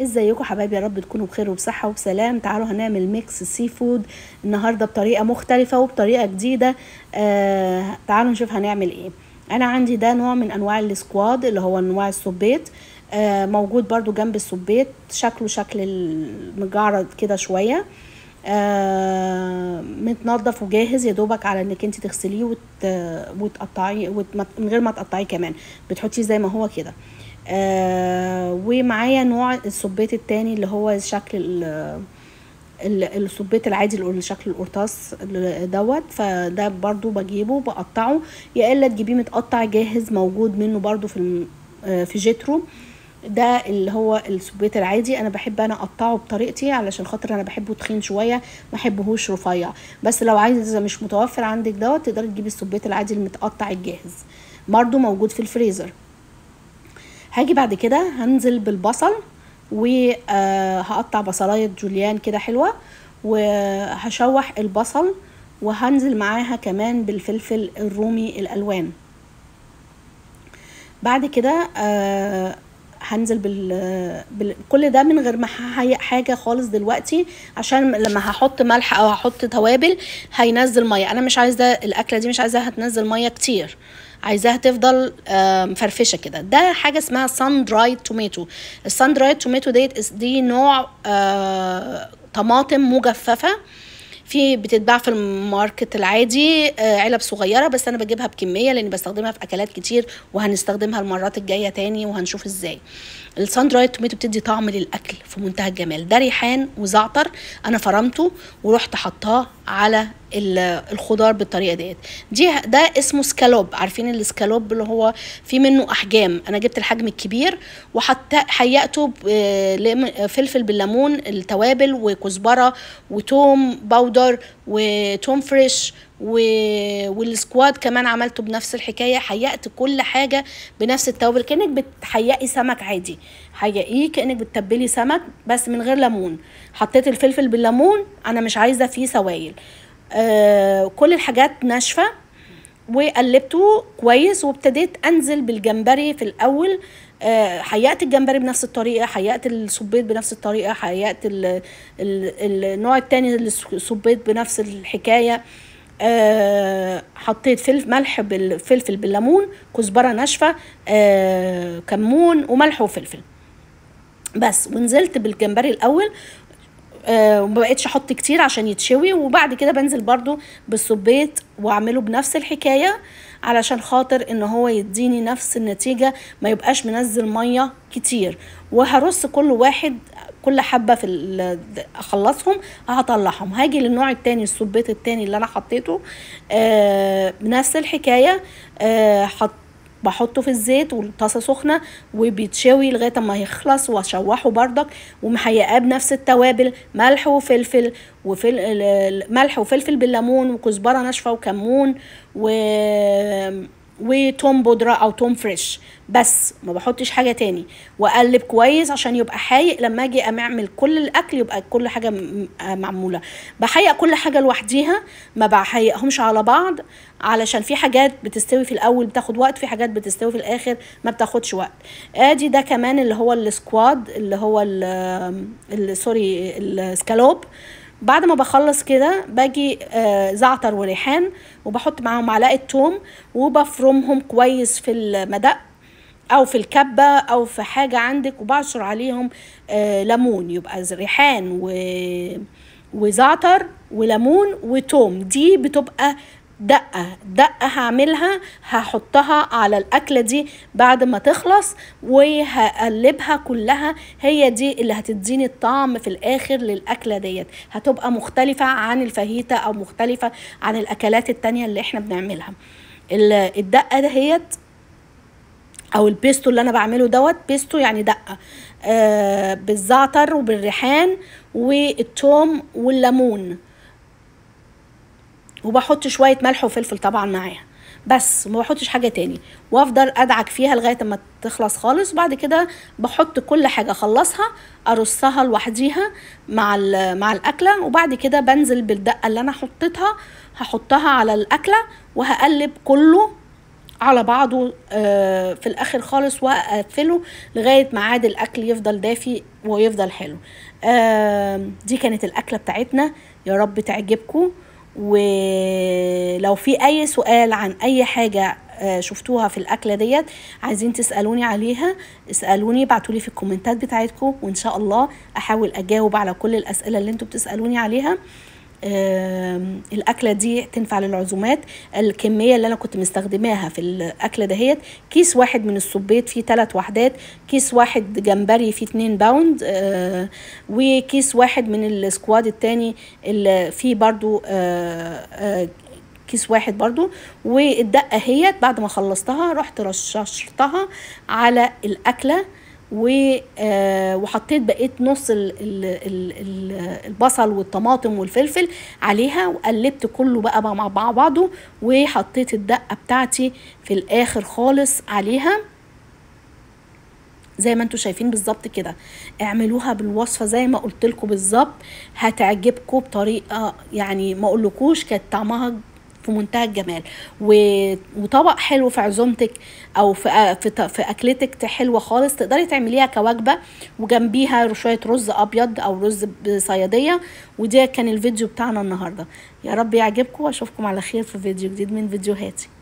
ازيكم حبايبي يا رب تكونوا بخير وبصحه وبسلام تعالوا هنعمل ميكس سي فود النهارده بطريقه مختلفه وبطريقه جديده آه تعالوا نشوف هنعمل ايه انا عندي ده نوع من انواع السكواد اللي هو انواع السبيت آه موجود برضو جنب السبيت شكله شكل المجعرد كده شويه آه متنضف وجاهز يا دوبك على انك انت تغسليه وت... وتقطعيه وت... من غير ما تقطعيه كمان بتحطيه زي ما هو كده آه ومعايا نوع السبيت التاني اللي هو شكل السبيت العادي اللي شكل القرطاس دوت فده برضو بجيبه بقطعه يا الا تجيبيه متقطع جاهز موجود منه برضو في في جيترو ده اللي هو السبيت العادي انا بحب انا اقطعه بطريقتي علشان خاطر انا بحبه تخين شويه ما بحبهوش رفيع بس لو عايزه مش متوفر عندك دوت تقدري تجيبي السبيت العادي المتقطع الجاهز برضو موجود في الفريزر هاجي بعد كده هنزل بالبصل وهقطع بصلايه جوليان كده حلوه وهشوح البصل وهنزل معاها كمان بالفلفل الرومي الالوان بعد كده آه هنزل بال... بال... كل ده من غير ما ههيئ حاجه خالص دلوقتي عشان لما هحط ملح او هحط توابل هينزل ميه انا مش عايزه الاكله دي مش عايزاها تنزل ميه كتير عايزاها تفضل مفرفشه كده ده حاجه اسمها سان درايد توميتو السان درايد توميتو ديت دي نوع طماطم مجففه في بتتباع في الماركت العادي علب صغيره بس انا بجيبها بكميه لاني بستخدمها في اكلات كتير وهنستخدمها المرات الجايه تاني وهنشوف ازاي السان درايد توميتو بتدي طعم للاكل في منتهى الجمال ده ريحان وزعتر انا فرمته ورحت حطاه على الخضار بالطريقه ديت دي ده اسمه سكالوب عارفين السكالوب اللي هو في منه احجام انا جبت الحجم الكبير وحتى حيقته فلفل بالليمون التوابل وكزبره وتوم باودر وتوم فريش و... والسكواد كمان عملته بنفس الحكايه حيقت كل حاجه بنفس التوابل كانك بتحيقي سمك عادي حيقيه كانك بتتبلي سمك بس من غير ليمون حطيت الفلفل بالليمون انا مش عايزه فيه سوائل آه كل الحاجات ناشفه وقلبته كويس وابتديت انزل بالجمبري في الاول آه حيقت الجمبري بنفس الطريقه حيقت السبيط بنفس الطريقه حيقت ال ال النوع التاني السبيط بنفس الحكايه آه حطيت فلفل ملح بالفلفل بالليمون كزبره ناشفه آه كمون وملح وفلفل بس ونزلت بالجمبري الاول آه وما بقتش احط كتير عشان يتشوي وبعد كده بنزل برضو بالصبيط واعمله بنفس الحكايه علشان خاطر ان هو يديني نفس النتيجه ما يبقاش منزل ميه كتير وهرص كل واحد كل حبه في اخلصهم هطلعهم هاجي للنوع التاني الصبيط التاني اللي انا حطيته آه بنفس الحكايه آه حط بحطه في الزيت والطاسه سخنه وبيتشوي لغايه ما يخلص واشوحه بردك ومحيقاه بنفس التوابل ملح وفلفل وفل ملح وفلفل بالليمون وكزبره ناشفه وكمون و وتوم بودرة او توم فريش بس ما بحطش حاجة تاني واقلب كويس عشان يبقى حايق لما اجي اعمل كل الاكل يبقى كل حاجة معمولة بحيق كل حاجة لوحديها ما بحيقهمش على بعض علشان في حاجات بتستوي في الاول بتاخد وقت في حاجات بتستوي في الاخر ما بتاخدش وقت ادي ده كمان اللي هو السكواد اللي هو ال سوري السكالوب بعد ما بخلص كده باجي آه زعتر وريحان وبحط معاهم معلقه توم وبفرمهم كويس في المدق او في الكبه او في حاجه عندك وبعصر عليهم آه ليمون يبقى ريحان و وزعتر وليمون وتوم دي بتبقى دقة دقة هعملها هحطها على الأكلة دي بعد ما تخلص وهقلبها كلها هي دي اللي هتديني الطعم في الآخر للأكلة ديت هتبقى مختلفة عن الفاهيتا أو مختلفة عن الأكلات التانية اللي احنا بنعملها الدقة دهيت او البيستو اللي انا بعمله دوت بيستو يعني دقه آه بالزعتر وبالريحان والثوم والليمون وبحط شويه ملح وفلفل طبعا معاها بس ما بحطش حاجه تاني وافضل ادعك فيها لغايه ما تخلص خالص وبعد كده بحط كل حاجه اخلصها ارصها لوحديها مع مع الاكله وبعد كده بنزل بالدقه اللي انا حطيتها هحطها على الاكله وهقلب كله على بعضه آه، في الاخر خالص واقفله لغايه ميعاد الاكل يفضل دافي ويفضل حلو آه، دي كانت الاكله بتاعتنا يا رب تعجبكم ولو في اي سؤال عن اي حاجه آه، شفتوها في الاكله ديت عايزين تسالوني عليها اسالوني ابعتولي في الكومنتات بتاعتكم وان شاء الله احاول اجاوب على كل الاسئله اللي انتوا بتسالوني عليها آم، الاكله دي تنفع للعزومات الكميه اللي انا كنت مستخدماها في الاكله دهيت كيس واحد من السبيط فيه ثلاث وحدات كيس واحد جمبري فيه 2 باوند آه، وكيس واحد من السكواد التاني اللي فيه برضو آه، آه، كيس واحد برضو والدقه هي بعد ما خلصتها رحت رششتها على الاكله و- آه، وحطيت بقيت نص ال- ال- ال- ال- البصل والطماطم والفلفل عليها وقلبت كله بقى مع مع بعضه وحطيت الدقه بتاعتي في الاخر خالص عليها زي ما انتوا شايفين بالظبط كده اعملوها بالوصفه زي ما قلت لكم بالظبط هتعجبكم بطريقه يعني ما اقولكوش كانت طعمها في منتهى الجمال و- وطبق حلو في عزومتك او في في ط- في اكلتك حلوه خالص تقدري تعمليها كوجبه وجنبيها شويه رز ابيض او رز بصياديه وده كان الفيديو بتاعنا النهارده يا رب يعجبكم واشوفكم على خير في فيديو جديد من فيديوهاتي